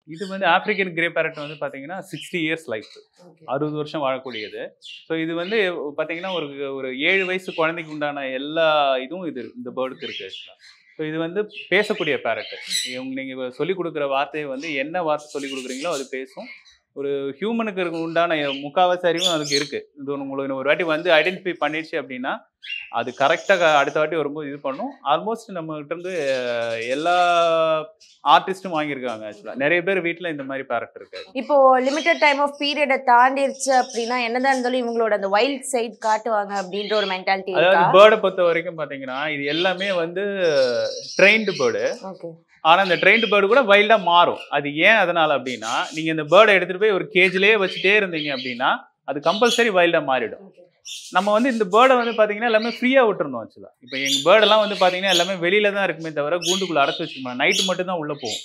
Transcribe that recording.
இது வந்து African grey farad வந்து பார்த்தீங்கன்னா சிக்ஸ்டி இயர்ஸ் லைஃப் அறுபது வருஷம் வாழக்கூடியது ஸோ இது வந்து பார்த்தீங்கன்னா ஒரு ஒரு ஏழு வயசு குழந்தைக்கு உண்டான எல்லா இதுவும் இது இந்த பேர்டுக்கு இருக்கு ஸோ இது வந்து பேசக்கூடிய பேரட் இவங்க நீங்கள் சொல்லிக் கொடுக்குற வார்த்தையை வந்து என்ன வார்த்தை சொல்லிக் கொடுக்குறீங்களோ அது பேசும் ஒரு ஹியூமனுக்கு இருக்க உண்டான முக்காவாசி அறிவும் அதுக்கு இருக்கு இது உங்களுக்கு ஒரு வாட்டி வந்து ஐடென்டிஃபை பண்ணிடுச்சு அப்படின்னா அது கரெக்டாக அடுத்த வாட்டி வரும்போது இது பண்ணும் ஆல்மோஸ்ட் நம்ம கிட்ட இருந்து அஹ், எல்லா ஆர்டிஸ்ட்டும் வாங்கியிருக்காங்க ஆக்சுவலாக நிறைய பேர் வீட்டில் இந்த மாதிரி பேரட் இருக்கு இப்போ லிமிட்டட் டைம் ஆஃப் பீரியடை தாண்டிருச்சு அப்படின்னா என்னதான் இருந்தாலும் இவங்களோட அந்த வைல்ட் சைட் காட்டுவாங்க அப்படின்ற ஒரு மென்டாலிட்டி அதாவது இருக்கா பேர்டை பொறுத்த வரைக்கும் பார்த்தீங்கன்னா இது எல்லாமே வந்து ட்ரெயின்டு பேர்டு ஓகே ஆனால் இந்த ட்ரெயின்டு பேர்டு கூட வைல்டாக மாறும் அது ஏன் அதனால அப்படின்னா நீங்கள் இந்த பேர்டை எடுத்துகிட்டு போய் ஒரு கேஜ்லேயே வச்சுட்டே இருந்தீங்க அப்படின்னா அது கம்பல்சரி வைல்டாக மாறிடும் நம்ம வந்து இந்த பேர்டை வந்து பார்த்தீங்கன்னா எல்லாமே ஃப்ரீயாக விட்டுறணும் ஆக்சுவலாக இப்போ எங்கள் பேர்டெல்லாம் வந்து பார்த்தீங்கன்னா எல்லாமே வெளியில தான் இருக்குமே தவிர கூண்டுக்குள்ளே அடைச்சி வச்சுக்கணும் நைட்டு மட்டும் தான் உள்ளே போகும்